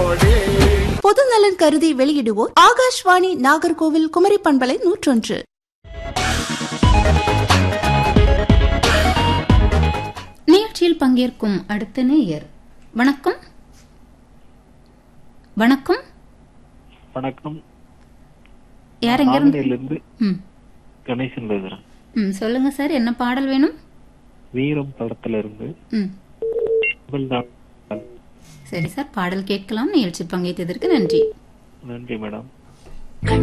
கோடி பொது நலன் கருதி வெளியிடுவோர் ஆகாஷ்வாணி நாகர்கோவில் குமரி பண்பலை நூற்றொன்று நிகழ்ச்சியில் பங்கேற்கும் அடுத்த நேயர் வணக்கம் வணக்கம் வணக்கம் யார் எங்க இருந்து இருந்து ம் கணேசன் பேசுறேன் ம் சொல்லுங்க சார் என்ன பாடல் வேணும் வீரம் படத்துல இருந்து ம் புகழ்தான் சரி சார் பாடல் கேட்கலாம் நிகழ்ச்சி பங்கேற்றதற்கு நன்றி நன்றி மேடம்